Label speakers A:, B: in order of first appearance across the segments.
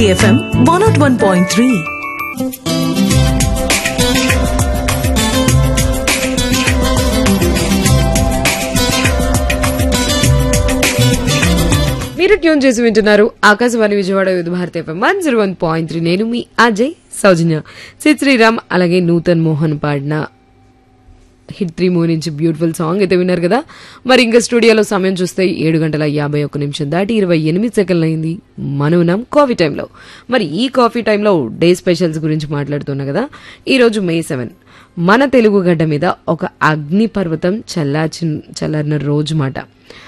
A: FM one nought one point three
B: మీరు tune చేసి వింటున్నారు Akashvani Vijayawada Vividh Bharati FM one zero one point three నేను మీ అజయ్ సౌజన్య సిద్ శ్రీరామ్ అలాగే నూతన్ మోహన్ పాడిన హిట్ త్రీ మూవీ నుంచి బ్యూటిఫుల్ సాంగ్ అయితే విన్నారు కదా మరి ఇంకా స్టూడియోలో సమయం చూస్తే ఏడు గంటల యాభై ఒక్క నిమిషం దాటి ఇరవై ఎనిమిది సెకండ్లు అయింది మనం ఉన్నాం కాఫీ టైంలో మరి ఈ కాఫీ టైంలో డే స్పెషల్స్ గురించి మాట్లాడుతున్నా కదా ఈ రోజు మే సెవెన్ మన తెలుగు గడ్డ మీద ఒక అగ్ని పర్వతం చల్లాచి చల్లారిన రోజు మాట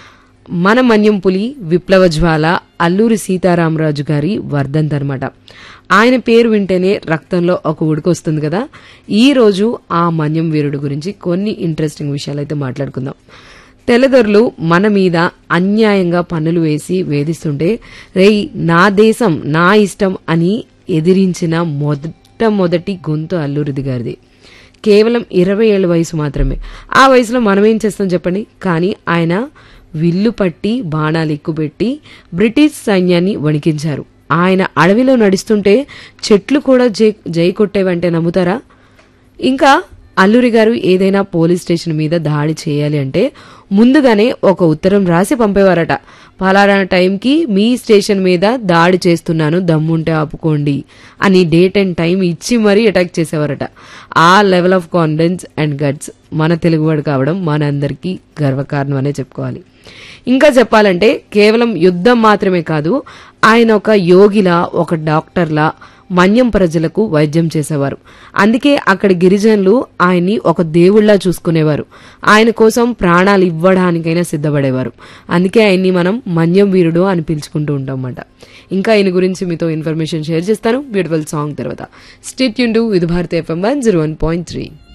B: మన మన్యం పులి విప్లవ జ్వాల అల్లూరి సీతారామరాజు గారి వర్ధంత్ అనమాట ఆయన పేరు వింటేనే రక్తంలో ఒక ఉడికొస్తుంది కదా ఈ రోజు ఆ మన్యం వీరుడు గురించి కొన్ని ఇంట్రెస్టింగ్ విషయాలు అయితే మాట్లాడుకుందాం తెల్లదొరలు మన మీద అన్యాయంగా పన్నులు వేసి వేధిస్తుంటే రేయ్ నా దేశం నా ఇష్టం అని ఎదిరించిన మొట్టమొదటి గొంతు అల్లూరిది గారిది కేవలం ఇరవై ఏళ్ళ వయసు మాత్రమే ఆ వయసులో మనం ఏం చేస్తాం చెప్పండి కానీ ఆయన విల్లు పట్టి బాణాలు ఎక్కుపెట్టి బ్రిటిష్ సైన్యాన్ని వణికించారు ఆయన అడవిలో నడుస్తుంటే చెట్లు కూడా జై జై కొట్టేవంటే నమ్ముతారా ఇంకా అల్లూరి గారు ఏదైనా పోలీస్ స్టేషన్ మీద దాడి చేయాలి అంటే ముందుగానే ఒక ఉత్తరం రాసి పంపేవారట పలానా టైంకి మీ స్టేషన్ మీద దాడి చేస్తున్నాను దమ్ముంటే ఆపుకోండి అని డేట్ అండ్ టైం ఇచ్చి మరీ అటాక్ చేసేవారట ఆ level of confidence and guts మన తెలుగువాడు కావడం మనందరికీ గర్వకారణం అనే చెప్పుకోవాలి ఇంకా చెప్పాలంటే కేవలం యుద్ధం మాత్రమే కాదు ఆయన ఒక యోగిలా ఒక డాక్టర్లా మన్యం ప్రజలకు వైద్యం చేసేవారు అందుకే అక్కడి గిరిజనులు ఆయన్ని ఒక దేవుళ్లా చూసుకునేవారు ఆయన కోసం ప్రాణాలు ఇవ్వడానికైనా సిద్ధపడేవారు అందుకే ఆయన్ని మనం మన్యం వీరుడు అని పిలుచుకుంటూ ఉంటాం అన్నమాట ఇంకా ఆయన గురించి మీతో ఇన్ఫర్మేషన్ షేర్ చేస్తాను బ్యూటిఫుల్ సాంగ్ తర్వాత స్టేట్ యూన్ to Vividh Bharati FM one zero one point three